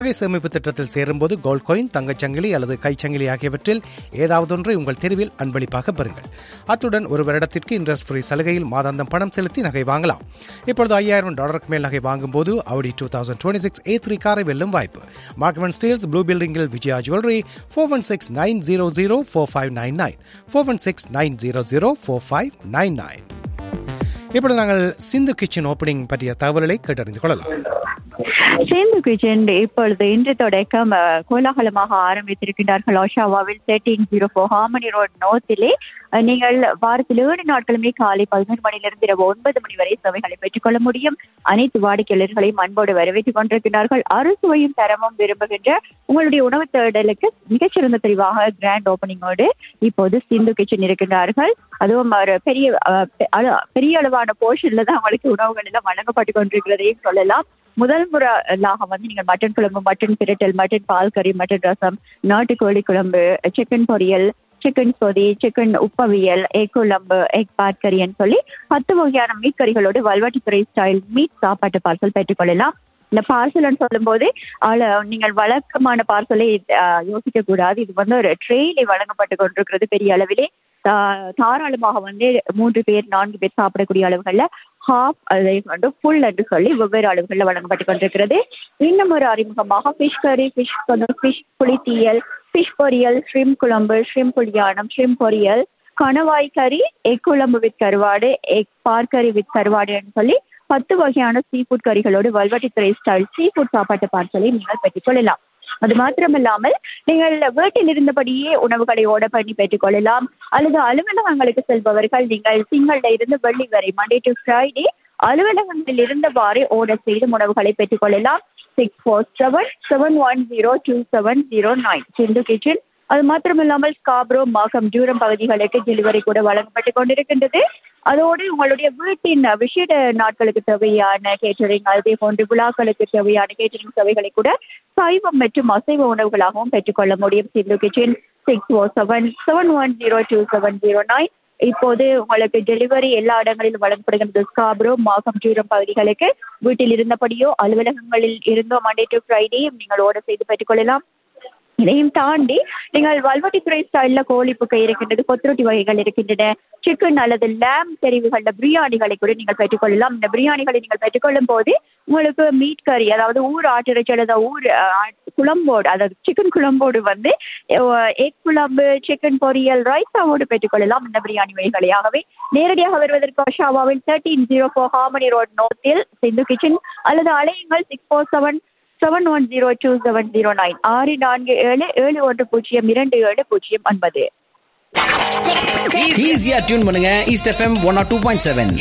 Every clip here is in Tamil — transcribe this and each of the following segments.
நகை சேமிப்பு திட்டத்தில் சேரும்போது கோல்ட் காயின் தங்கச்சங்கிலி அல்லது கைச்சங்கிலி ஆகியவற்றில் ஏதாவதொன்றை உங்கள் தெருவில் அன்பளிப்பாக பெறுங்கள் அத்துடன் ஒரு வருடத்திற்கு இன்ட்ரெஸ்ட் ஃப்ரீ சலுகையில் மாதாந்தம் பணம் செலுத்தி நகை வாங்கலாம் இப்பொழுது ஐயாயிரம் டாலருக்கு மேல் நகை வாங்கும்போது Audi two thousand twenty six A three காரை வெல்லும் வாய்ப்பு மார்க்மன் ஸ்டீல்ஸ் ப்ளூ பில்டிங்கில் Vijaya jewellery four one six nine zero zero four five nine nine four one six nine zero zero four five nine nine இப்பொழுது நாங்கள் சிந்து கிச்சன் ஓப்பனிங் பற்றிய தகவல்களை கேட்டறிந்து கொள்ளலாம் சேர்ந்து கிச்சன் இப்பொழுது இன்று தொடக்கம் அஹ், கோலாகலமாக ஆரம்பித்திருக்கின்றார்கள் ஓஷாவாவில் thirteen zero four harmony road நோர்த்திலே அஹ், நீங்கள் வாரத்தில் ஏழு நாட்களுமே காலை பதினொரு மணியிலிருந்து இரவு ஒன்பது மணி வரை சேவைகளை பெற்றுக்கொள்ள முடியும் அனைத்து வாடிக்கையாளர்களையும் அன்போடு வரவேற்றுக் கொண்டிருக்கிறார்கள் அறுசுவையும் தரமும் விரும்புகின்ற உங்களுடைய உணவு தேடலுக்கு மிகச்சிறந்த தெளிவாக கிராண்ட் ஓபனிங்கோடு இப்போது சிந்து கிச்சன் இருக்கின்றார்கள் அதுவும் ஒரு பெரிய அஹ், பெ- அள- பெரிய அளவான போர்ஷன்ல தான் அவங்களுக்கு உணவுகள் எல்லாம் வழங்கப்பட்டு கொண்டிருக்கிறதையும் சொல்லலாம் முதல் முறையாக வந்து நீங்கள் மட்டன் குழம்பு மட்டன் பிரட்டல் மட்டன் பால் கறி மட்டன் ரசம் நாட்டுக்கோழி குழம்பு சிக்கன் பொரியல் சிக்கன் சொதி சிக்கன் உப்பவியல் எக் குழம்பு எக் பாட்கரின்னு சொல்லி பத்து வகையான மீட் கறிகளோடு வல்வாட்டித்துறை ஸ்டைல் மீட் சாப்பாட்டு பார்சல் பெற்றுக்கொள்ளலாம் இந்த பார்சல்னு சொல்லும்போது ஆள நீங்கள் வழக்கமான பார்சலை யோசிக்க கூடாது இது வந்து ஒரு ட்ரெயிலே வழங்கப்பட்டு கொண்டிருக்கிறது பெரிய அளவிலே தா- தாராளமாக வந்து மூன்று பேர் நான்கு பேர் சாப்பிடக்கூடிய அளவுகள்ல ஹாஃப் அதை வந்து ஃபுல் என்று சொல்லி வெவ்வேறு அளவுகளில் வழங்கப்பட்டு கொண்டிருக்கிறது இன்னும் ஒரு அறிமுகமாக ஃபிஷ் கறி ஃபிஷ் ஃபிஷ் புளித்தீயல் ஃபிஷ் பொரியல் ஷ்ரிம் குழம்பு ஷ்ரிம் புளியானம் ஷ்ரிம் பொரியல் கணவாய் கறி எக் குழம்பு வித் கருவாடு எக் பார்க்கறி வித் கருவாடுன்னு சொல்லி பத்து வகையான சீ ஃபுட் கறிகளோடு வல்வட்டித்துறை ஸ்டைல் சீ ஃபுட் சாப்பாட்டு பார்சலை நீங்கள் பெற்றுக்கொள்ளலாம் அது மாத்திரமில்லாமல் நீங்கள் வீட்டில் இருந்தபடியே உணவுகளை ஆர்டர் பண்ணி பெற்றுக்கொள்ளலாம் அல்லது அலுவலகங்களுக்கு செல்பவர்கள் நீங்கள் திங்கள்ல இருந்து வெள்ளி வரை மண்டே டு ஃப்ரைடே அலுவலகங்களில் இருந்தவாறே ஆர்டர் செய்து உணவுகளை பெற்றுக்கொள்ளலாம் six four seven seven one zero two seven zero nine Sindhu kitchen அது மாத்திரமில்லாமல் ஸ்காப்ரோ மாகம் தூரம் பகுதிகளுக்கு டெலிவரி கூட வழங்கப்பட்டு கொண்டிருக்கின்றது அதோடு உங்களுடைய வீட்டின் விசேட நாட்களுக்கு தேவையான கேட்டரிங் அதே போன்று விழாக்களுக்கு தேவையான கேட்டரிங் சேவைகளை கூட சைவம் மற்றும் அசைவ உணவுகளாகவும் பெற்றுக்கொள்ள முடியும் Sindhu kitchen six O seven seven one zero two seven zero nine இப்போது உங்களுக்கு டெலிவரி எல்லா இடங்களிலும் வழங்கப்படுகின்றது ஸ்காப்ரோ மாகம் தூரம் பகுதிகளுக்கு வீட்டில் இருந்தபடியோ அலுவலகங்களில் இருந்தோ மண்டே டு ஃப்ரைடேயும் நீங்கள் ஆர்டர் செய்து பெற்றுக்கொள்ளலாம் இதையும் தாண்டி நீங்கள் வல்வட்டித்துறை ஸ்டைலில் கோழி புக்கை இருக்கின்றது கொத்துரொட்டி வகைகள் இருக்கின்றன சிக்கன் அல்லது லேம் தெரிவுகளில் பிரியாணிகளை கூட நீங்கள் பெற்றுக்கொள்ளலாம் இந்த பிரியாணிகளை நீங்கள் பெற்றுக்கொள்ளும் போது உங்களுக்கு மீட் கறி அதாவது ஊர் ஆட்டிறைச்சி அல்லது ஊர் அஹ், குழம்போடு அதாவது சிக்கன் குழம்போடு வந்து எக் குழம்பு சிக்கன் பொரியல் ரைத்தாவோடு பெற்றுக்கொள்ளலாம் இந்த பிரியாணி வகைகளை ஆகவே நேரடியாக வருவதற்கு ஷாவாவில் thirteen zero four harmony road நோர்த்தில் சிந்து கிச்சன் அல்லது அலையுங்கள் six four seven seven one zero two seven zero nine ஆறு நான்கு ஏழு ஏழு ஒன்று பூஜ்ஜியம் இரண்டு ஏழு பூஜ்ஜியம் ஒன்பது ஈஸியா டியூன் பண்ணுங்க East FM one oh two point seven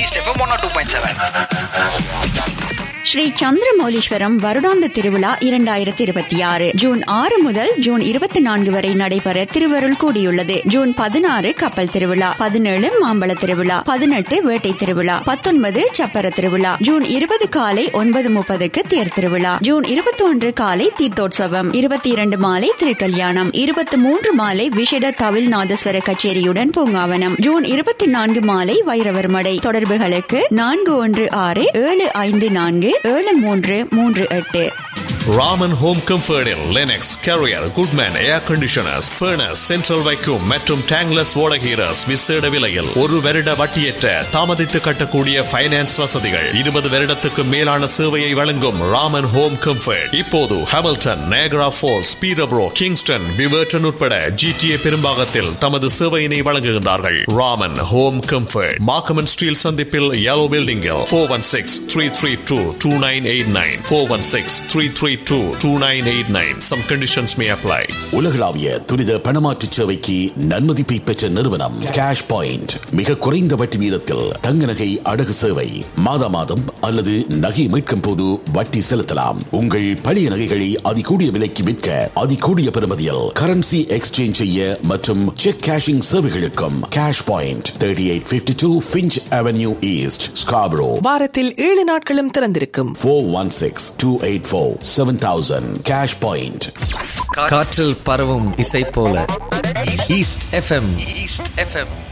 Shri Chandramouleeswaram வருடாந்த திருவிழா இரண்டாயிரத்தி இருபத்தி ஆறு ஜூன் ஆறு முதல் ஜூன் இருபத்தி நான்கு வரை நடைபெற திருவருள் கூடியுள்ளது ஜூன் பதினாறு கப்பல் திருவிழா பதினேழு மாம்பழ திருவிழா பதினெட்டு வேட்டை திருவிழா பத்தொன்பது சப்பர திருவிழா ஜூன் இருபது காலை ஒன்பது முப்பதுக்கு தேர் திருவிழா ஜூன் இருபத்தி ஒன்று காலை தீர்த்தோற்சவம் இருபத்தி இரண்டு மாலை திருக்கல்யாணம் இருபத்தி மூன்று மாலை விஷட தவில் நாதஸ்வர கச்சேரியுடன் பூங்காவனம் ஜூன் இருபத்தி நான்கு மாலை வைரவர் மடை தொடர்புகளுக்கு நான்கு ஒன்று ஆறு ஏழு ஐந்து நான்கு ஏழு மூன்று மூன்று எட்டு ராமன் ஹோம் கம்ஃபர்டில் Lennox Carrier Goodman air conditioners furnace central வைக்கும் மற்றும் டேங்லஸ் ஓடகீரஸ் விசேட விலையில் ஒரு வருட வட்டியற்ற தாமதித்து கட்டக்கூடிய ஃபைனான்ஸ் வசதிகள் இருபது வருடத்துக்கு மேலான சேவையை வழங்கும் ராமன் ஹோம் கம்ஃபர்ட் இப்போது Hamilton Niagara Falls Peterborough Kingston விவர்டன் உட்பட ஜிடிஏ பெரும்பாகத்தில் தமது சேவையினை வழங்குகின்றார்கள் Raman home comfort Markham Steeles சந்திப்பில் yellow பில்டிங்கில் four one six three three two two nine eight nine four one six three three two two nine eight nine some conditions may apply உலகளாவிய துரித பணமாற்று சேவைக்கு நன்மதிப்பை பெற்ற நிறுவனம் கேஷ் பாயிண்ட் மிக குறைந்த வட்டி வீதத்தில் தங்க நகை அடகு சேவை மாதா மாதம் அல்லது நகை மீட்கும் போது வட்டி செலுத்தலாம் உங்கள் பழைய நகைகளை அதிகூடிய விலைக்கு விற்க அதிகூடிய பெறுமதியில் கரன்சி எக்ஸ்சேஞ்ச் செய்ய மற்றும் செக் கேஷிங் சேவைகளுக்கும் cash point thirty eight fifty two Finch avenue east Scarborough வாரத்தில் ஏழு நாட்களும் திறந்திருக்கும் four one six two eight four seven thousand cash point காற்றில் பரவும் இசை போல ஈஸ்ட் எஃப்எம் ஈஸ்ட் எஃப்எம்